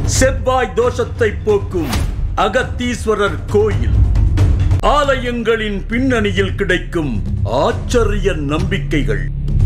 செவ்வாய் தோஷத்தை போக்கும் அகத்தீஸ்வரர் கோயில் ஆலயங்களின் பின்னணியில் கிடைக்கும் ஆச்சரிய நம்பிக்கைகள்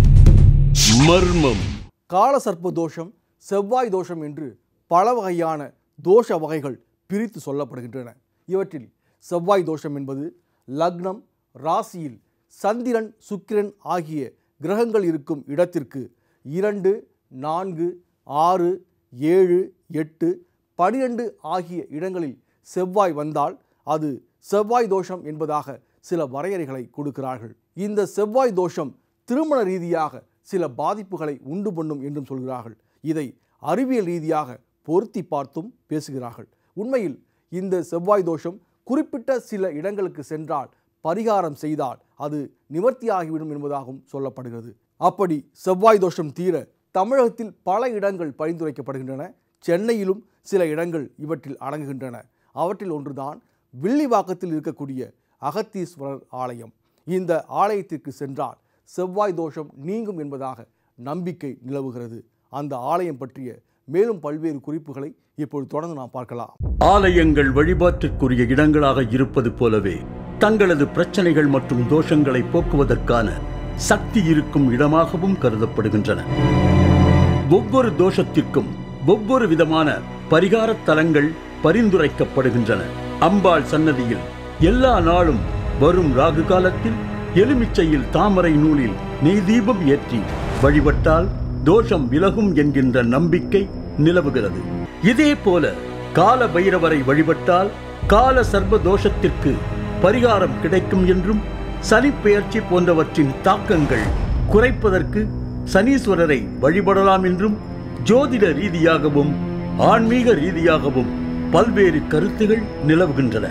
மர்மம் காலசர்ப்ப தோஷம் செவ்வாய் தோஷம் என்று பல வகையான தோஷ வகைகள் பிரித்து சொல்லப்படுகின்றன இவற்றில் செவ்வாய் தோஷம் என்பது லக்னம் ராசியில் சந்திரன் சுக்கிரன் ஆகிய கிரகங்கள் இருக்கும் இடத்திற்கு இரண்டு நான்கு ஆறு ஏழு எட்டு பனிரெண்டு ஆகிய இடங்களில் செவ்வாய் வந்தால் அது செவ்வாய் தோஷம் என்பதாக சில வரையறைகளை கொடுக்கிறார்கள் இந்த செவ்வாய் தோஷம் திருமண ரீதியாக சில பாதிப்புகளை உண்டு பண்ணும் என்றும் சொல்கிறார்கள் இதை அறிவியல் ரீதியாக பொருத்தி பார்த்தும் பேசுகிறார்கள் உண்மையில் இந்த செவ்வாய் தோஷம் குறிப்பிட்ட சில இடங்களுக்கு சென்றால் பரிகாரம் செய்தால் அது நிவர்த்தியாகிவிடும் என்பதாகவும் சொல்லப்படுகிறது அப்படி செவ்வாய் தோஷம் தீர தமிழகத்தில் பல இடங்கள் பரிந்துரைக்கப்படுகின்றன சென்னையிலும் சில இடங்கள் இவற்றில் அடங்குகின்றன அவற்றில் ஒன்றுதான் வில்லிவாக்கத்தில் இருக்கக்கூடிய அகத்தீஸ்வரர் ஆலயம் இந்த ஆலயத்திற்கு சென்றால் செவ்வாய் தோஷம் நீங்கும் என்பதாக நம்பிக்கை நிலவுகிறது அந்த ஆலயம் பற்றிய மேலும் பல்வேறு குறிப்புகளை இப்பொழுது தொடர்ந்து நாம் பார்க்கலாம் ஆலயங்கள் வழிபாட்டிற்குரிய இடங்களாக இருப்பது போலவே தங்களது பிரச்சனைகள் மற்றும் தோஷங்களை போக்குவதற்கான சக்தி இருக்கும் இடமாகவும் கருதப்படுகின்றன ஒவ்வொரு தோஷத்திற்கும் ஒவ்வொரு விதமான பரிகார தலங்கள் பரிந்துரைக்கப்படுகின்றன அம்பாள் சன்னதியில் எல்லா நாளும் வரும் ராகு காலத்தில் எலுமிச்சையில் தாமரை நூலில் நெய் தீபம் ஏற்றி வழிபட்டால் தோஷம் விலகும் என்கின்ற நம்பிக்கை நிலவுகிறது இதே போல கால பைரவரை வழிபட்டால் கால சர்வ தோஷத்திற்கு பரிகாரம் கிடைக்கும் என்றும் சனிப்பெயர்ச்சி போன்றவற்றின் தாக்கங்கள் குறைப்பதற்கு சனீஸ்வரரை வழிபடலாம் என்றும் ஜோதிட ரீதியாகவும் ஆன்மீக ரீதியாகவும் பல்வேறு கருத்துகள் நிலவுகின்றன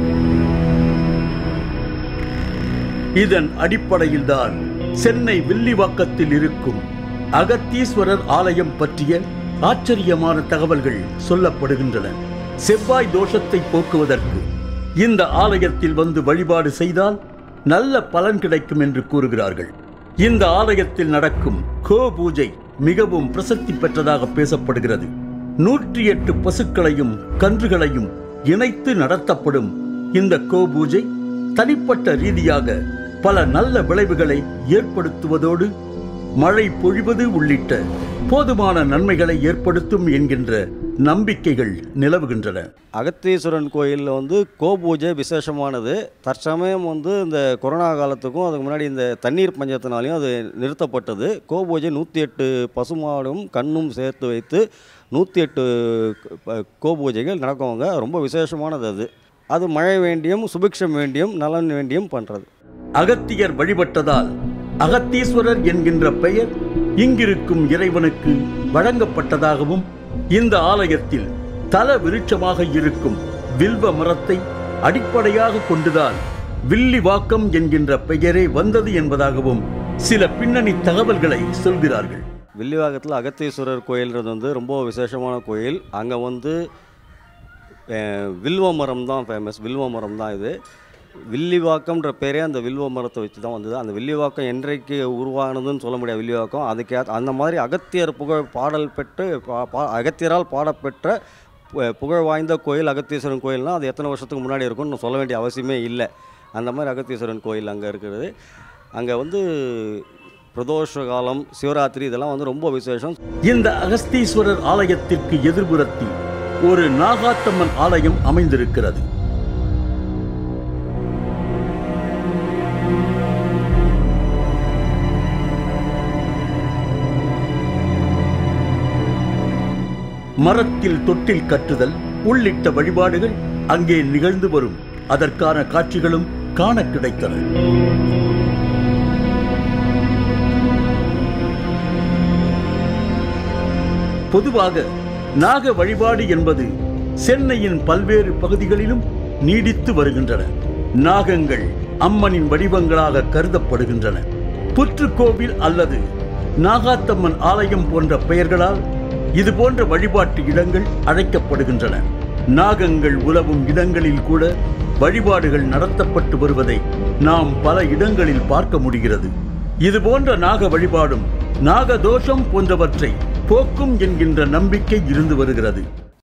இதன் அடிப்படையில்தான் சென்னை வில்லிவாக்கத்தில் இருக்கும் அகத்தீஸ்வரர் ஆலயம் பற்றிய ஆச்சரியமான தகவல்கள் சொல்லப்படுகின்றன செவ்வாய் தோஷத்தை போக்குவதற்கு இந்த ஆலயத்தில் வந்து வழிபாடு செய்தால் நல்ல பலன் கிடைக்கும் என்று கூறுகிறார்கள் இந்த ஆலயத்தில் நடக்கும் கோ பூஜை மிகவும் பிரசித்தி பெற்றதாக பேசப்படுகிறது நூற்றி எட்டு பசுக்களையும் கன்றுகளையும் இணைத்து நடத்தப்படும் இந்த கோ பூஜை தனிப்பட்ட ரீதியாக பல நல்ல விளைவுகளை ஏற்படுத்துவதோடு மழை பொழிவது உள்ளிட்ட போதுமான நன்மைகளை ஏற்படுத்தும் என்கின்ற நம்பிக்கைகள் நிலவுகின்றன அகத்தீஸ்வரன் கோயிலில் வந்து கோபூஜை விசேஷமானது தற்சமயம் வந்து இந்த கொரோனா காலத்துக்கும் அதுக்கு முன்னாடி இந்த தண்ணீர் பஞ்சத்தினாலையும் அது நிறுத்தப்பட்டது கோபூஜை நூற்றி எட்டு பசுமாடும் கண்ணும் சேர்த்து வைத்து நூற்றி எட்டு ப- கோபூஜைகள் நடக்குவாங்க ரொம்ப விசேஷமானது அது அது மழை வேண்டியும் சுபிக்ஷம் வேண்டியும் நலன் வேண்டியும் பண்ணுறது அகத்தியர் வழிபட்டதால் அகத்தீஸ்வரர் என்கின்ற பெயர் இங்கிருக்கும் இறைவனுக்கு வழங்கப்பட்டதாகவும் இந்த ஆலயத்தில் தல விருட்சமாக இருக்கும் வில்வ மரத்தை அடிப்படையாக கொண்டுதான் வில்லிவாக்கம் என்கின்ற பெயரே வந்தது என்பதாகவும் சில பின்னணி தகவல்களை சொல்கிறார்கள் வில்லிவாக்கத்தில் அகத்தீஸ்வரர் கோயில்ன்றது வந்து ரொம்ப விசேஷமான கோயில் அங்கே வந்து அஹ், வில்வ மரம் தான் ஃபேமஸ் வில்வ மரம் தான் இது வில்லிவாக்கம்ன்ற பேரே அந்த வில்வ மரத்தை வச்சு தான் வந்தது அந்த வில்லிவாக்கம் என்றைக்கு உருவானதுன்னு சொல்ல முடியாது வில்லிவாக்கம் அதுக்கு ஏத்த- அந்த மாதிரி அகத்தியர் புகழ் பாடல் பெற்று பா- பா- அகத்தியரால் பாடப்பெற்ற பு- புகழ் வாய்ந்த கோயில் அகத்தீஸ்வரன் கோயில்னால் அது எத்தனை வருஷத்துக்கு முன்னாடி இருக்கும்னு சொல்ல வேண்டிய அவசியமே இல்லை அந்த மாதிரி அகத்தீஸ்வரன் கோயில் அங்கே இருக்கிறது அங்கே வந்து பிரதோஷ காலம் சிவராத்திரி இதெல்லாம் வந்து ரொம்ப விசேஷம் இந்த அகஸ்தீஸ்வரர் ஆலயத்திற்கு எதிர்புறத்தில் ஒரு நாகாத்தம்மன் ஆலயம் அமைந்திருக்கிறது மரத்தில் தொட்டில் கட்டுதல் உள்ளிட்ட வழிபாடுகள் அங்கே நிகழ்ந்து வரும் அதற்கான காட்சிகளும் காண கிடைத்தன பொதுவாக நாக வழிபாடு என்பது சென்னையின் பல்வேறு பகுதிகளிலும் நீடித்து வருகின்றன நாகங்கள் அம்மனின் வடிவங்களாக கருதப்படுகின்றன புற்றுக்கோவில் அல்லது நாகாத்தம்மன் ஆலயம் போன்ற பெயர்களால் இது போன்ற வழிபாட்டு இடங்கள் அழைக்கப்படுகின்றன நாகங்கள் உலவும் இடங்களில் கூட வழிபாடுகள் நடத்தப்பட்டு வருவதை நாம் பல இடங்களில் பார்க்க முடிகிறது இது போன்ற நாக வழிபாடும் நாகதோஷம் போன்றவற்றை போக்கும் என்கின்ற நம்பிக்கை இருந்து வருகிறது